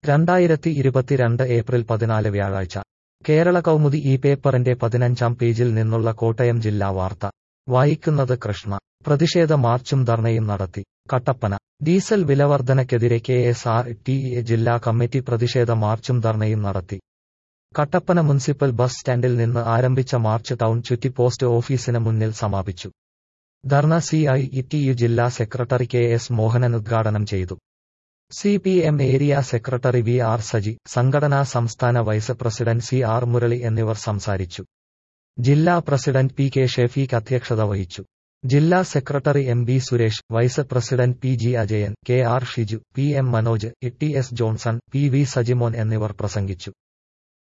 രണ്ടായിരത്തി ഇരുപത്തിരണ്ട് ഏപ്രിൽ പതിനാല് വ്യാഴാഴ്ച കേരള കൗമുദി ഈ പേപ്പറിന്റെ പതിനഞ്ചാം പേജിൽ നിന്നുള്ള കോട്ടയം ജില്ലാ വാർത്ത വായിക്കുന്നത് കൃഷ്ണ പ്രതിഷേധ മാർച്ചും ധർണയും നടത്തി കട്ടപ്പന ഡീസൽ വിലവർധനയ്ക്കെതിരെ K S R T A ജില്ലാ കമ്മിറ്റി പ്രതിഷേധ മാർച്ചും ധർണയും നടത്തി കട്ടപ്പന മുനിസിപ്പൽ ബസ് സ്റ്റാൻഡിൽ നിന്ന് ആരംഭിച്ച മാർച്ച് ടൗൺ ചുറ്റി പോസ്റ്റ് ഓഫീസിന് മുന്നിൽ സമാപിച്ചു dharna C I E T U ജില്ലാ സെക്രട്ടറി കെ എസ് മോഹനൻ ഉദ്ഘാടനം ചെയ്തു C P M area secretary V R Saji സംഘടനാ സംസ്ഥാന vice president C R Murali എന്നിവർ സംസാരിച്ചു ജില്ലാ പ്രസിഡന്റ് പി കെ ഷെഫീഖ് അധ്യക്ഷത വഹിച്ചു ജില്ലാ secretary M B Suresh vice president P G Ajayan K R Shiju P M Manoj E T S Johnson P V Sajimon എന്നിവർ പ്രസംഗിച്ചു